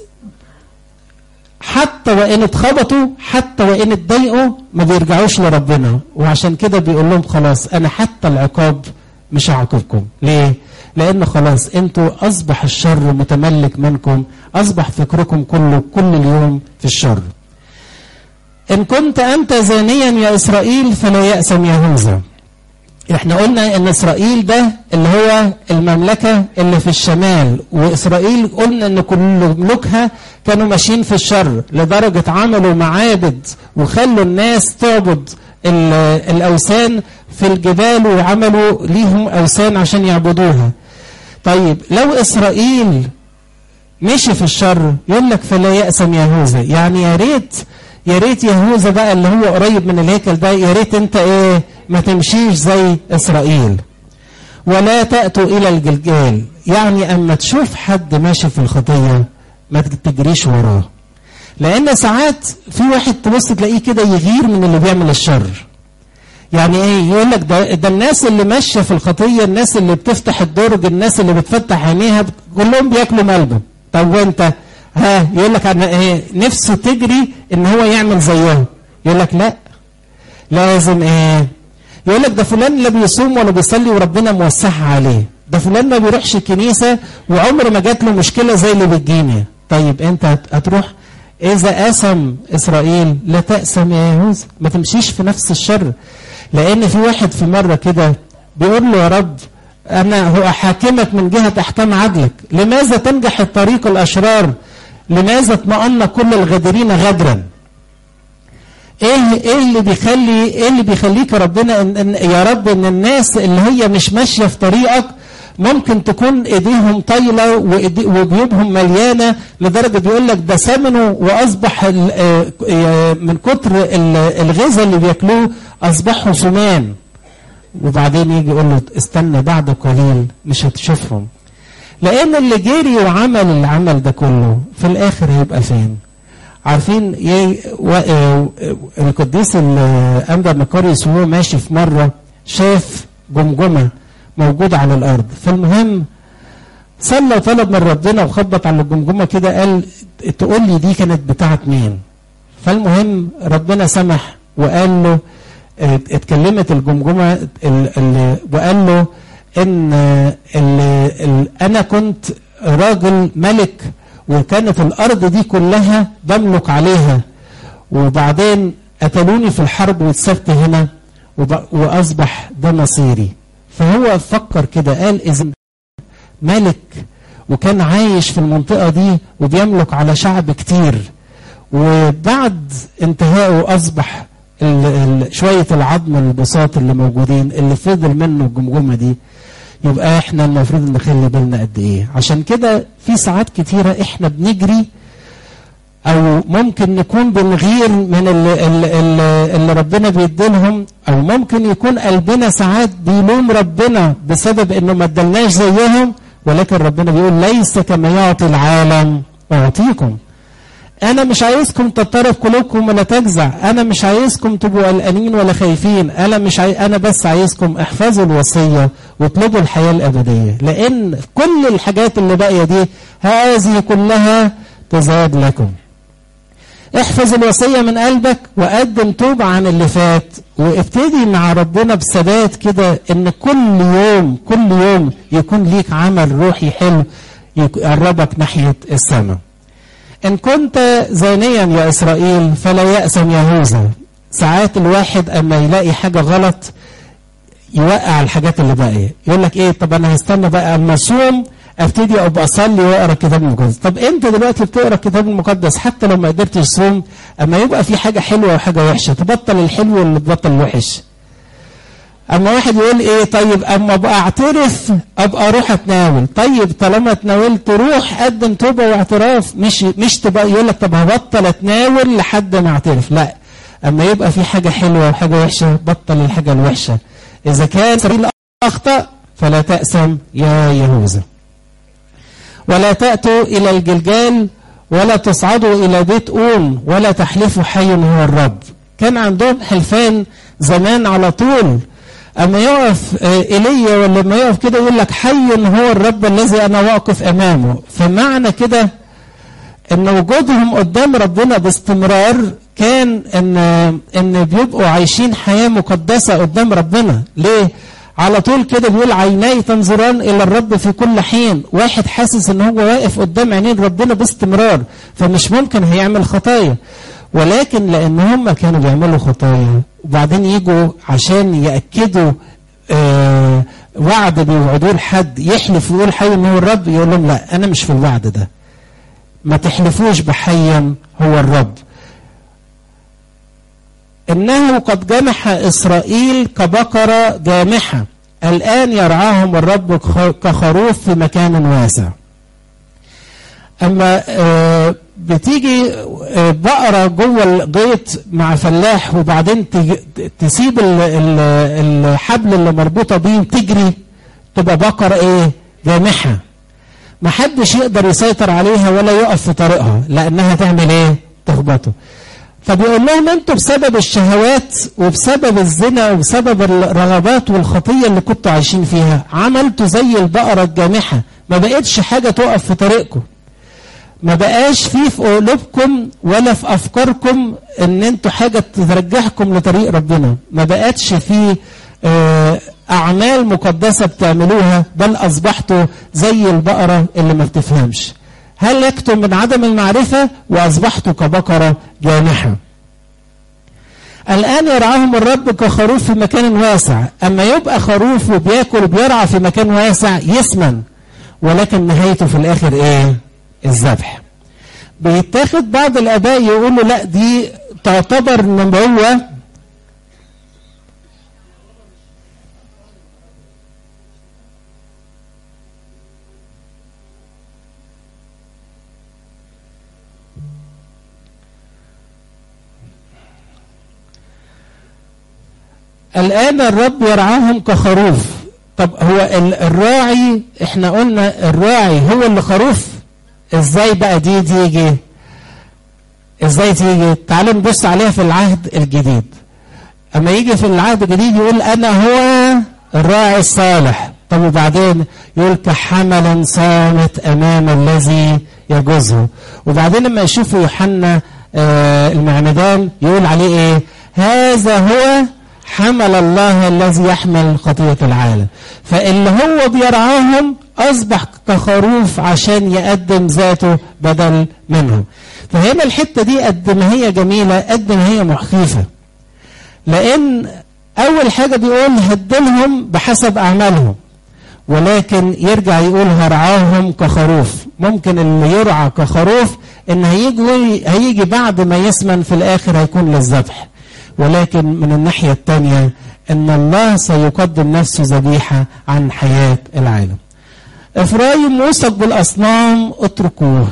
حتى وان اتخبطوا حتى وان اتضايقوا ما بيرجعوش لربنا وعشان كده بيقول لهم خلاص انا حتى العقاب مش هعاقبكم ليه لان خلاص انتوا اصبح الشر متملك منكم اصبح فكركم كله كل اليوم في الشر ان كنت انت زانيا يا اسرائيل فلا يأسم يهوذا احنا قلنا ان اسرائيل ده اللي هو المملكة اللي في الشمال واسرائيل قلنا ان كل ملوكها كانوا ماشيين في الشر لدرجة عملوا معابد وخلوا الناس تعبد الاوثان في الجبال وعملوا ليهم اوثان عشان يعبدوها طيب لو اسرائيل مشي في الشر يقول لك فلا يأسم يهوذا يعني يا ريت يا ريت يهوذا بقى اللي هو قريب من الهيكل ده يا ريت انت ايه ما تمشيش زي اسرائيل ولا تأتوا الى الجلجال يعني اما تشوف حد ماشي في الخطية ما تجريش وراه لان ساعات في واحد تبص تلاقيه كده يغير من اللي بيعمل الشر يعني ايه يقول لك ده, ده الناس اللي ماشيه في الخطيه الناس اللي بتفتح الدرج الناس اللي بتفتح عينيها كلهم بياكلوا ملبن طب وانت ها يقول لك انا ايه نفسه تجري ان هو يعمل زيهم يقول لك لا لازم ايه يقول لك ده فلان لا بيصوم ولا بيصلي وربنا موسعها عليه ده فلان ما بيروحش الكنيسه وعمر ما جات له مشكله زي اللي بتجيني طيب انت هتروح اذا اسم اسرائيل لا تأسم يا يهوذا ما تمشيش في نفس الشر لان في واحد في مره كده بيقول له يا رب انا هو حاكمك من جهه احكام عدلك لماذا تنجح الطريق الاشرار لماذا اطمأن كل الغادرين غدرا ايه ايه اللي بيخلي ايه اللي بيخليك يا ربنا إن إن يا رب ان الناس اللي هي مش ماشيه في طريقك ممكن تكون ايديهم طايله وجيوبهم مليانه لدرجه بيقول لك ده سمنوا واصبح من كتر الغذاء اللي بياكلوه اصبحوا سمان وبعدين يجي يقول له استنى بعد قليل مش هتشوفهم لان اللي جري وعمل العمل ده كله في الاخر هيبقى فين عارفين القديس الانبا مكاريوس وهو ماشي في مره شاف جمجمه موجوده على الارض فالمهم صلى وطلب من ربنا وخبط على الجمجمه كده قال تقول لي دي كانت بتاعت مين فالمهم ربنا سمح وقال له اه، اتكلمت الجمجمه ال- ال- وقال له ان ال ال انا كنت راجل ملك وكانت الارض دي كلها بملك عليها وبعدين قتلوني في الحرب واتسبت هنا وب- واصبح ده مصيري فهو فكر كده قال اذا ملك وكان عايش في المنطقه دي وبيملك على شعب كتير وبعد انتهائه اصبح ال ال شويه العظم البساط اللي موجودين اللي فضل منه الجمجمه دي يبقى احنا المفروض نخلي بالنا قد ايه عشان كده في ساعات كتيره احنا بنجري او ممكن نكون بنغير من اللي, اللي, اللي ربنا بيديلهم او ممكن يكون قلبنا ساعات بيلوم ربنا بسبب انه ما ادلناش زيهم ولكن ربنا بيقول ليس كما يعطي العالم اعطيكم انا مش عايزكم تضطرب قلوبكم ولا تجزع انا مش عايزكم تبقوا قلقانين ولا خايفين انا مش عاي... انا بس عايزكم احفظوا الوصيه واطلبوا الحياه الابديه لان كل الحاجات اللي باقيه دي هذه كلها تزاد لكم احفظ الوصية من قلبك وقدم توبة عن اللي فات وابتدي مع ربنا بثبات كده ان كل يوم كل يوم يكون ليك عمل روحي حلو يقربك ناحية السماء ان كنت زانيا يا اسرائيل فلا يأسم يهوذا ساعات الواحد اما يلاقي حاجة غلط يوقع الحاجات اللي باقية يقول لك ايه طب انا هستنى بقى اما اصوم ابتدي ابقى اصلي واقرا الكتاب المقدس طب انت دلوقتي بتقرا الكتاب المقدس حتى لو ما قدرتش تصوم اما يبقى في حاجه حلوه وحاجه وحشه تبطل الحلو ولا تبطل الوحش اما واحد يقول ايه طيب اما ابقى اعترف ابقى اروح اتناول طيب طالما اتناولت روح قدم توبه واعتراف مش مش تبقى يقول لك طب هبطل اتناول لحد ما اعترف لا اما يبقى في حاجه حلوه وحاجه وحشه بطل الحاجه الوحشه اذا كان اسرائيل اخطا فلا تأسم يا يهوذا ولا تأتوا إلى الجلجال ولا تصعدوا إلى بيت أون ولا تحلفوا حي هو الرب كان عندهم حلفان زمان على طول أما يقف إيليا ولا لما يقف كده يقول لك حي هو الرب الذي أنا واقف أمامه فمعنى كده ان وجودهم قدام ربنا باستمرار كان ان ان بيبقوا عايشين حياه مقدسه قدام ربنا ليه على طول كده بيقول عيناي تنظران الى الرب في كل حين واحد حاسس ان هو واقف قدام عينين ربنا باستمرار فمش ممكن هيعمل خطايا ولكن لان هم كانوا بيعملوا خطايا وبعدين يجوا عشان ياكدوا آه وعد بيوعدوه لحد يحلف ويقول حي ان هو الرب يقول لهم لا انا مش في الوعد ده ما تحلفوش بحيا هو الرب إنه قد جمح إسرائيل كبقرة جامحة الآن يرعاهم الرب كخروف في مكان واسع أما بتيجي بقرة جوه الغيط مع فلاح وبعدين تسيب الحبل اللي مربوطة بيه تجري تبقى بقرة إيه جامحة ما حدش يقدر يسيطر عليها ولا يقف في طريقها لأنها تعمل إيه تخبطه فبيقول لهم انتوا بسبب الشهوات وبسبب الزنا وبسبب الرغبات والخطية اللي كنتوا عايشين فيها عملتوا زي البقرة الجامحة ما بقتش حاجة تقف في طريقكم ما بقاش في في قلوبكم ولا في أفكاركم ان انتوا حاجة ترجعكم لطريق ربنا ما بقتش في اه أعمال مقدسة بتعملوها بل أصبحتوا زي البقرة اللي ما بتفهمش هلكتم من عدم المعرفة وأصبحتوا كبقرة جامحة الآن يرعاهم الرب كخروف في مكان واسع أما يبقى خروف وبياكل وبيرعى في مكان واسع يسمن ولكن نهايته في الآخر إيه الذبح بيتاخد بعض الآباء يقولوا لا دي تعتبر نبوة الآن الرب يرعاهم كخروف طب هو الراعي احنا قلنا الراعي هو اللي خروف ازاي بقى دي تيجي ازاي تيجي تعالوا نبص عليها في العهد الجديد اما يجي في العهد الجديد يقول انا هو الراعي الصالح طب وبعدين يقول كحمل صامت امام الذي يجوزه وبعدين لما يشوفوا يوحنا آه المعمدان يقول عليه ايه هذا هو حمل الله الذي يحمل خطية العالم فاللي هو بيرعاهم أصبح كخروف عشان يقدم ذاته بدل منهم فهنا الحتة دي قد ما هي جميلة قد ما هي مخيفة لأن أول حاجة بيقول هدلهم بحسب أعمالهم ولكن يرجع يقول هرعاهم كخروف ممكن اللي يرعى كخروف ان هيجي هيجي بعد ما يسمن في الاخر هيكون للذبح ولكن من الناحيه الثانيه ان الله سيقدم نفسه ذبيحه عن حياه العالم افرايم موثق بالاصنام اتركوه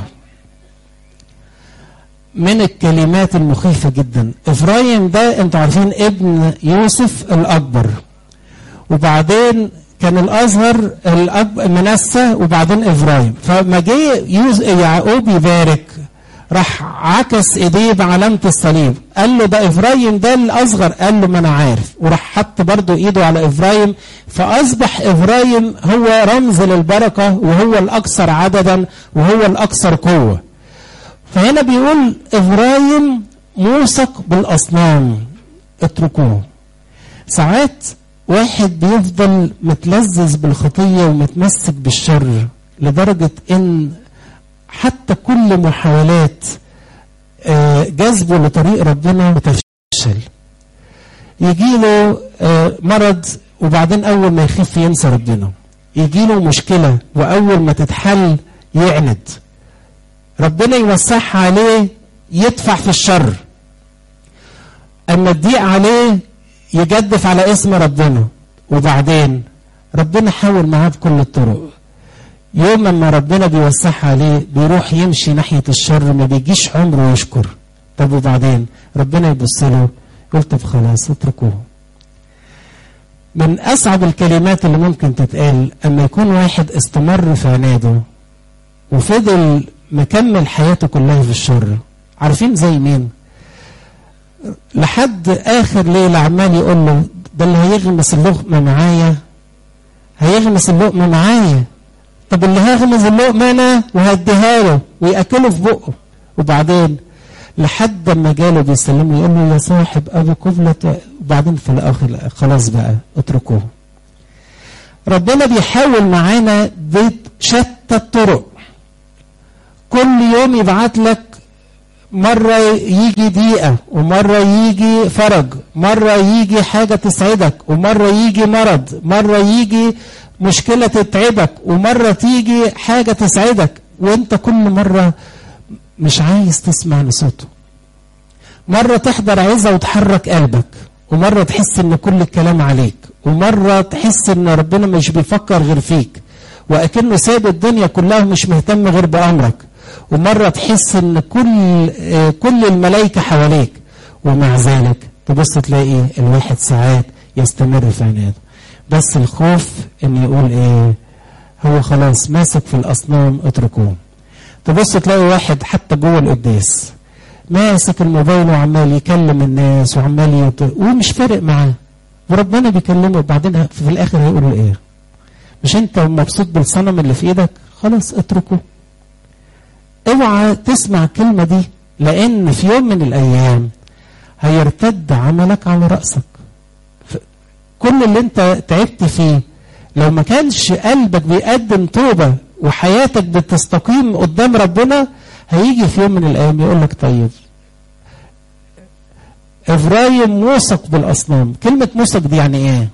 من الكلمات المخيفة جدا إفرايم ده أنتوا عارفين ابن يوسف الأكبر وبعدين كان الأصغر الأب منسى وبعدين إفرايم فما جه يعقوب يبارك راح عكس ايديه بعلامة الصليب قال له ده افرايم ده الاصغر قال له ما انا عارف وراح حط برضه ايده على افرايم فاصبح افرايم هو رمز للبركة وهو الاكثر عددا وهو الاكثر قوة فهنا بيقول افرايم موثق بالاصنام اتركوه ساعات واحد بيفضل متلذذ بالخطية ومتمسك بالشر لدرجة ان حتى كل محاولات جذبه لطريق ربنا بتفشل يجي له مرض وبعدين اول ما يخف ينسى ربنا يجي له مشكلة واول ما تتحل يعند ربنا يوسعها عليه يدفع في الشر اما تضيق عليه يجدف على اسم ربنا وبعدين ربنا حاول معاه بكل الطرق يوم ما ربنا بيوسعها عليه بيروح يمشي ناحية الشر ما بيجيش عمره يشكر طب وبعدين ربنا يبص له يقول طب خلاص اتركوه من أصعب الكلمات اللي ممكن تتقال أما يكون واحد استمر في عناده وفضل مكمل حياته كلها في الشر عارفين زي مين لحد آخر ليلة عمال يقول له ده اللي هيغمس اللقمة معايا هيغمس اللقمة معايا طب اللي هغمز اللقمة أنا وهديها له ويأكله في بقه وبعدين لحد ما جاله بيسلمه يقول له يا صاحب أبو قبلة وبعدين في الآخر خلاص بقى اتركوه ربنا بيحاول معانا بشتى الطرق كل يوم يبعت لك مرة يجي دقيقة ومرة يجي فرج مرة يجي حاجة تسعدك ومرة يجي مرض مرة يجي مشكلة تتعبك ومرة تيجي حاجة تسعدك وانت كل مرة مش عايز تسمع لصوته مرة تحضر عزة وتحرك قلبك ومرة تحس ان كل الكلام عليك ومرة تحس ان ربنا مش بيفكر غير فيك وأكنه ساب الدنيا كلها مش مهتم غير بأمرك ومرة تحس ان كل كل الملائكة حواليك ومع ذلك تبص تلاقي الواحد ساعات يستمر في عناده بس الخوف ان يقول ايه هو خلاص ماسك في الاصنام اتركوه تبص تلاقي واحد حتى جوه القداس ماسك الموبايل وعمال يكلم الناس وعمال يط... ومش فارق معاه وربنا بيكلمه وبعدين في الاخر هيقول له ايه مش انت مبسوط بالصنم اللي في ايدك خلاص اتركه اوعى تسمع الكلمه دي لان في يوم من الايام هيرتد عملك على راسك كل اللي انت تعبت فيه لو ما كانش قلبك بيقدم توبة وحياتك بتستقيم قدام ربنا هيجي في يوم من الأيام يقول لك طيب إبراهيم موثق بالأصنام كلمة موثق دي يعني إيه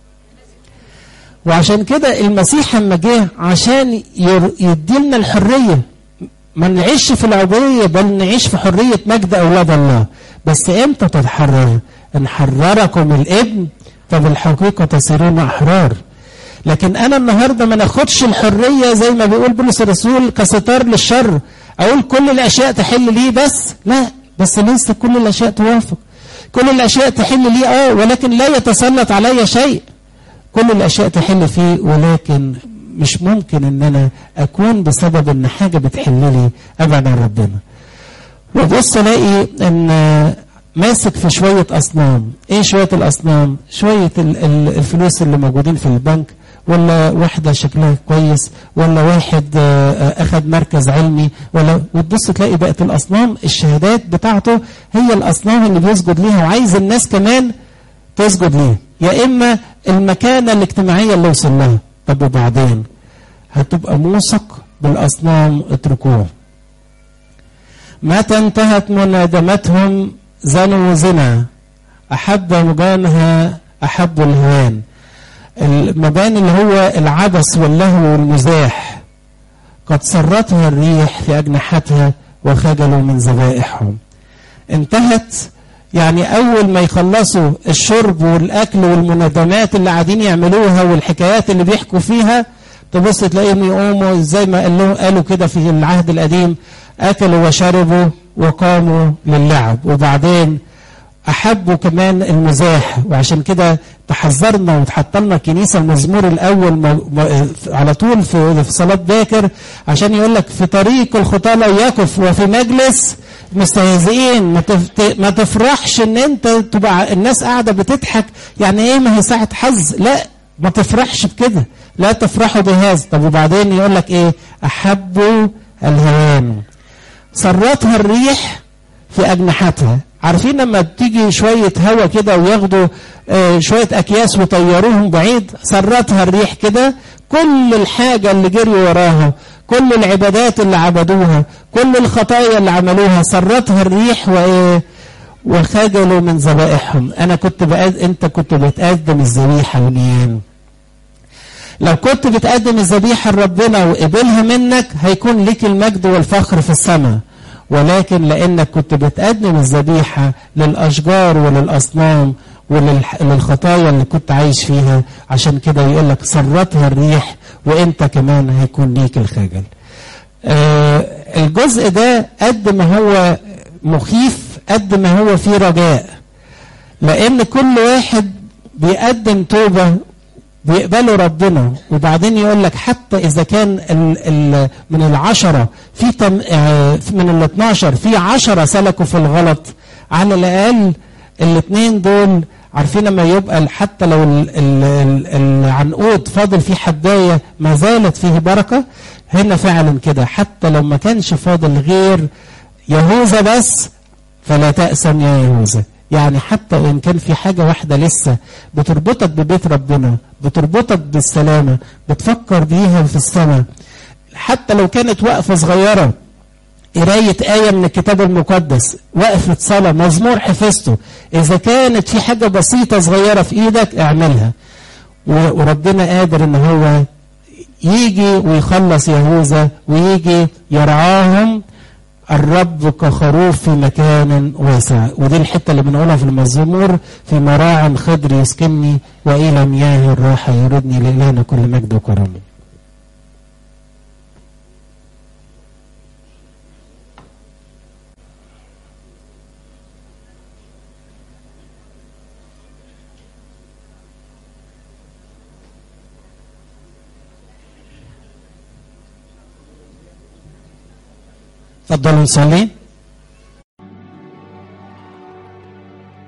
وعشان كده المسيح لما جه عشان يديلنا الحرية ما نعيش في العبودية بل نعيش في حرية مجد أولاد الله بس إمتى تتحرر إن حرركم الابن فبالحقيقة تصيرون أحرار لكن أنا النهاردة ما ناخدش الحرية زي ما بيقول بولس الرسول كستار للشر أقول كل الأشياء تحل لي بس لا بس ليس كل الأشياء توافق كل الأشياء تحل لي آه ولكن لا يتسلط علي شيء كل الأشياء تحل فيه ولكن مش ممكن ان انا اكون بسبب ان حاجة بتحل لي ابعد عن ربنا وبص الاقي ان ماسك في شوية أصنام إيه شوية الأصنام شوية ال ال الفلوس اللي موجودين في البنك ولا واحدة شكلها كويس ولا واحد أخذ مركز علمي ولا وتبص تلاقي بقت الأصنام الشهادات بتاعته هي الأصنام اللي بيسجد ليها وعايز الناس كمان تسجد ليه يا إما المكانة الاجتماعية اللي وصل لها طب وبعدين هتبقى موثق بالأصنام اتركوه متى انتهت منادمتهم زنوا زنا أحب مجانها أحب الهوان المبان اللي هو العبث واللهو والمزاح قد سرتها الريح في أجنحتها وخجلوا من ذبائحهم انتهت يعني أول ما يخلصوا الشرب والأكل والمنادمات اللي قاعدين يعملوها والحكايات اللي بيحكوا فيها تبص تلاقيهم يقوموا زي ما قالوا, قالوا كده في العهد القديم أكلوا وشربوا وقاموا للعب وبعدين أحبوا كمان المزاح وعشان كده تحذرنا وتحط لنا الكنيسة المزمور الأول م... م... على طول في, في صلاة باكر عشان يقول لك في طريق الخطاة لا يقف وفي مجلس مستهزئين ما, تف... ما تفرحش ان انت تبقى الناس قاعدة بتضحك يعني ايه ما هي ساعة حظ لا ما تفرحش بكده لا تفرحوا بهذا طب وبعدين يقول لك ايه احبوا الهوان سرتها الريح في اجنحتها عارفين لما تيجي شوية هوا كده وياخدوا آه شوية أكياس وطيروهم بعيد سرتها الريح كده كل الحاجة اللي جريوا وراها كل العبادات اللي عبدوها كل الخطايا اللي عملوها سرتها الريح وإيه وخجلوا من ذبائحهم أنا كنت بقاد أنت كنت بتقدم الذبيحة لمين؟ لو كنت بتقدم الذبيحة لربنا وقبلها منك هيكون لك المجد والفخر في السماء ولكن لأنك كنت بتقدم الذبيحة للأشجار وللأصنام وللخطايا اللي كنت عايش فيها عشان كده يقول لك سرتها الريح وانت كمان هيكون ليك الخجل آه الجزء ده قد ما هو مخيف قد ما هو فيه رجاء لأن كل واحد بيقدم توبة بيقبلوا ربنا وبعدين يقول لك حتى إذا كان ال ال من العشرة في تم من ال 12 في عشرة سلكوا في الغلط على الأقل الاثنين دول عارفين لما يبقى حتى لو ال ال العنقود فاضل فيه حباية ما زالت فيه بركة هنا فعلا كده حتى لو ما كانش فاضل غير يهوذا بس فلا تأسم يا يهوذا يعني حتى وإن كان في حاجة واحدة لسه بتربطك ببيت ربنا بتربطك بالسلامة بتفكر بيها في السماء حتى لو كانت وقفة صغيرة قراية آية من الكتاب المقدس وقفة صلاة مزمور حفظته إذا كانت في حاجة بسيطة صغيرة في إيدك اعملها وربنا قادر إن هو يجي ويخلص يهوذا ويجي يرعاهم الرب كخروف في مكان واسع ودي الحتة اللي بنقولها في المزمور في مراع خضر يسكنني وإلى مياه الراحة يردني لإلهنا كل مجد وكرم تفضلوا نصلي